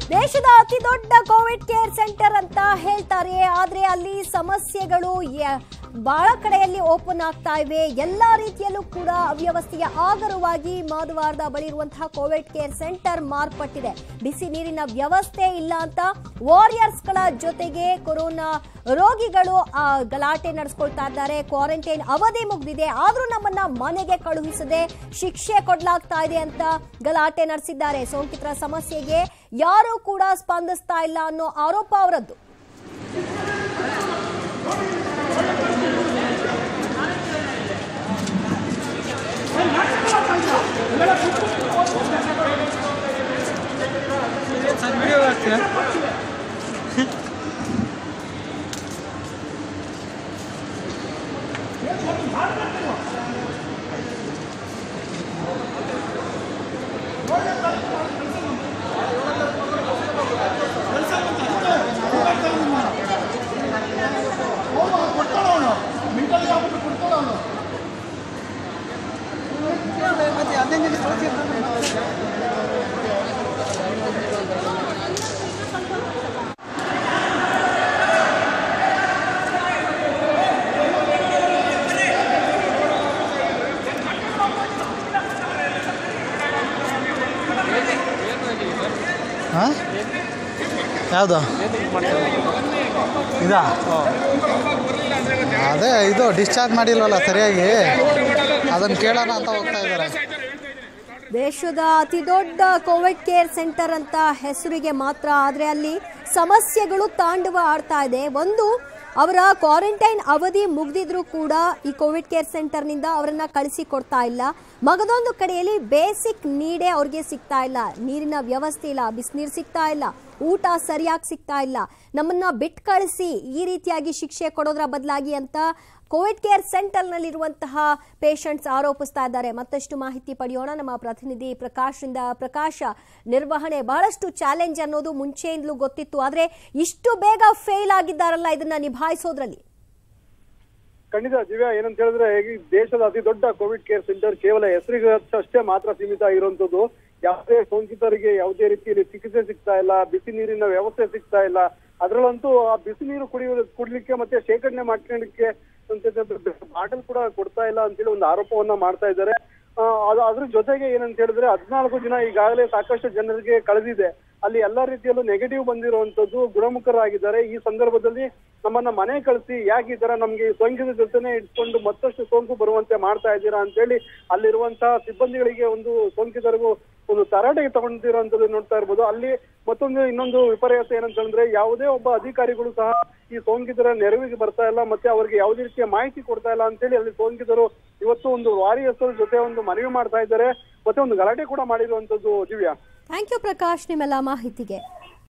ದೇಶದ ಅತಿ ದೊಡ್ಡ ಕೋವಿಡ್ ಕೇರ್ ಸೆಂಟರ್ ಅಂತ ಹೇಳ್ತಾರೆ ಆದ್ರೆ ಅಲ್ಲಿ ಸಮಸ್ಯೆಗಳು ಯ- ಬಹಳ ಕಡೆಯಲ್ಲಿ ಓಪನ್ ಆಗ್ತಾ ಇವೆ ಎಲ್ಲಾ ರೀತಿಯಲ್ಲೂ ಕೂಡ ಅವ್ಯವಸ್ಥೆಯ ಆಗರವಾಗಿ ಮಾಧವಾರದ ಬಳಿ ಇರುವಂತಹ ಕೋವಿಡ್ ಕೇರ್ ಸೆಂಟರ್ ಮಾರ್ಪಟ್ಟಿದೆ ಬಿಸಿ ನೀರಿನ ವ್ಯವಸ್ಥೆ ಇಲ್ಲ ಅಂತ ವಾರಿಯರ್ಸ್ ಗಳ ಜೊತೆಗೆ ಕೊರೋನಾ ರೋಗಿಗಳು ಆ, ಗಲಾಟೆ ನಡೆಸ್ಕೊಳ್ತಾ ಇದ್ದಾರೆ ಕ್ವಾರಂಟೈನ್ ಅವಧಿ ಮುಗ್ದಿದೆ ಆದ್ರೂ ನಮ್ಮನ್ನ ಮನೆಗೆ ಕಳುಹಿಸದೆ ಶಿಕ್ಷೆ ಕೊಡ್ಲಾಗ್ತಾ ಇದೆ ಅಂತ ಗಲಾಟೆ ನಡೆಸಿದ್ದಾರೆ ಸೋಂಕಿತರ ಸಮಸ್ಯೆಗೆ ಯಾರೂ ಕೂಡ ಸ್ಪಂದಿಸ್ತಾ ಇಲ್ಲ ಅನ್ನೋ ಆರೋಪ ಅವರದ್ದು ಸರ್ ವಿಡಿಯೋ ಆಗ್ತೀರಾ ಹಾಂ ಯಾವುದು ಇದಾ ಅದೇ ಇದು ಡಿಸ್ಚಾರ್ಜ್ ಮಾಡಿಲ್ವಲ್ಲ ಸರಿಯಾಗಿ ಅದನ್ನು ಕೇಳೋಣ ಅಂತ ಹೋಗ್ತಾ ಇದ್ದಾರೆ ದೇಶದ ಅತಿ ದೊಡ್ಡ ಕೋವಿಡ್ ಕೇರ್ ಸೆಂಟರ್ ಅಂತ ಹೆಸರಿಗೆ ಮಾತ್ರ ಆದ್ರೆ ಅಲ್ಲಿ ಸಮಸ್ಯೆಗಳು ತಾಂಡವ ಆಡ್ತಾ ಇದೆ ಒಂದು ಅವರ ಕ್ವಾರಂಟೈನ್ ಅವಧಿ ಮುಗ್ದಿದ್ರು ಕೂಡ ಈ ಕೋವಿಡ್ ಕೇರ್ ಸೆಂಟರ್ನಿಂದ ಅವರನ್ನ ಕಳಿಸಿ ಕೊಡ್ತಾ ಇಲ್ಲ ಮಗದೊಂದು ಕಡೆಯಲ್ಲಿ ಬೇಸಿಕ್ ನೀಡೇ ಅವ್ರಿಗೆ ಸಿಗ್ತಾ ಇಲ್ಲ ನೀರಿನ ವ್ಯವಸ್ಥೆ ಇಲ್ಲ ಬಿಸಿನೀರು ಸಿಗ್ತಾ ಇಲ್ಲ ಊಟ ಸರಿಯಾಗಿ ಸಿಗ್ತಾ ಇಲ್ಲ ನಮ್ಮನ್ನ ಬಿಟ್ಟು ಕಳಿಸಿ ಈ ರೀತಿಯಾಗಿ ಶಿಕ್ಷೆ ಕೊಡೋದ್ರ ಬದಲಾಗಿ ಅಂತ ಕೋವಿಡ್ ಕೇರ್ ಸೆಂಟರ್ನಲ್ಲಿರುವಂತಹ ಪೇಷಂಟ್ಸ್ ಆರೋಪಿಸ್ತಾ ಇದ್ದಾರೆ ಮತ್ತಷ್ಟು ಮಾಹಿತಿ ಪಡೆಯೋಣ ನಮ್ಮ ಪ್ರತಿನಿಧಿ ಪ್ರಕಾಶ್ರಿಂದ ಪ್ರಕಾಶ ನಿರ್ವಹಣೆ ಬಹಳಷ್ಟು ಚಾಲೆಂಜ್ ಅನ್ನೋದು ಮುಂಚೆಯಿಂದಲೂ ಗೊತ್ತಿತ್ತು ಆದ್ರೆ ಇಷ್ಟು ಬೇಗ ಫೇಲ್ ಆಗಿದ್ದಾರಲ್ಲ ಇದನ್ನ ನಿಭಾಯಿಸೋದ್ರಲ್ಲಿ ಖಂಡಿತ ದಿವ್ಯಾ ಏನಂತ ಹೇಳಿದ್ರೆ ಈ ದೇಶದ ಅತಿ ದೊಡ್ಡ ಕೋವಿಡ್ ಕೇರ್ ಸೆಂಟರ್ ಕೇವಲ ಹೆಸರಿಗೆ ಅಷ್ಟೇ ಮಾತ್ರ ಸೀಮಿತ ಆಗಿರುವಂತದ್ದು ಯಾವುದೇ ಸೋಂಕಿತರಿಗೆ ಯಾವುದೇ ರೀತಿಯಲ್ಲಿ ಚಿಕಿತ್ಸೆ ಸಿಗ್ತಾ ಇಲ್ಲ ಬಿಸಿ ನೀರಿನ ವ್ಯವಸ್ಥೆ ಸಿಗ್ತಾ ಇಲ್ಲ ಅದರಲ್ಲಂತೂ ಆ ಬಿಸಿ ನೀರು ಕುಡಿಯುವ ಕುಡ್ಲಿಕ್ಕೆ ಮತ್ತೆ ಶೇಖರಣೆ ಮಾಡ್ಕೊಳ್ಳಿಕ್ಕೆ ಬಾಟಲ್ ಕೂಡ ಕೊಡ್ತಾ ಇಲ್ಲ ಅಂತೇಳಿ ಒಂದು ಆರೋಪವನ್ನ ಮಾಡ್ತಾ ಇದ್ದಾರೆ ಆ, ಅದು ಅದ್ರ ಜೊತೆಗೆ ಏನಂತ ಹೇಳಿದ್ರೆ ಹದಿನಾಲ್ಕು ದಿನ ಈಗಾಗಲೇ ಸಾಕಷ್ಟು ಜನರಿಗೆ ಕಳೆದಿದೆ ಅಲ್ಲಿ ಎಲ್ಲಾ ರೀತಿಯಲ್ಲೂ ನೆಗೆಟಿವ್ ಬಂದಿರುವಂತದ್ದು ಗುಣಮುಖರಾಗಿದ್ದಾರೆ ಈ ಸಂದರ್ಭದಲ್ಲಿ ನಮ್ಮನ್ನ ಮನೆ ಕಳಿಸಿ ಯಾಕೆ ಈ ತರ ನಮ್ಗೆ ಸೋಂಕಿತ ಜೊತೆನೆ ಇಟ್ಕೊಂಡು ಮತ್ತಷ್ಟು ಸೋಂಕು ಬರುವಂತೆ ಮಾಡ್ತಾ ಇದ್ದೀರಾ ಅಂತೇಳಿ ಅಲ್ಲಿರುವಂತಹ ಸಿಬ್ಬಂದಿಗಳಿಗೆ ಒಂದು ಸೋಂಕಿತರಿಗೂ ಒಂದು ತರಾಟೆಗೆ ತಗೊಂಡಿರುವಂತದ್ದು ನೋಡ್ತಾ ಇರ್ಬೋದು ಅಲ್ಲಿ ಮತ್ತೊಂದು ಇನ್ನೊಂದು ವಿಪರ್ಯಾಸ ಏನಂತಂದ್ರೆ ಯಾವುದೇ ಒಬ್ಬ ಅಧಿಕಾರಿಗಳು ಸಹ ಈ ಸೋಂಕಿತರ ನೆರವಿಗೆ ಬರ್ತಾ ಇಲ್ಲ ಮತ್ತೆ ಅವರಿಗೆ ಯಾವುದೇ ರೀತಿಯ ಮಾಹಿತಿ ಕೊಡ್ತಾ ಇಲ್ಲ ಅಂತೇಳಿ ಅಲ್ಲಿ ಸೋಂಕಿತರು ಇವತ್ತು ಒಂದು ವಾರಿಯರ್ಸ್ ಜೊತೆ ಒಂದು ಮನವಿ ಮಾಡ್ತಾ ಇದ್ದಾರೆ ಮತ್ತೆ ಒಂದು ಗಲಾಟೆ ಕೂಡ ಮಾಡಿರುವಂತದ್ದು ದಿವ್ಯಾ ಥ್ಯಾಂಕ್ ಯು ಪ್ರಕಾಶ್ ನಿಮ್ಮೆಲ್ಲ ಮಾಹಿತಿಗೆ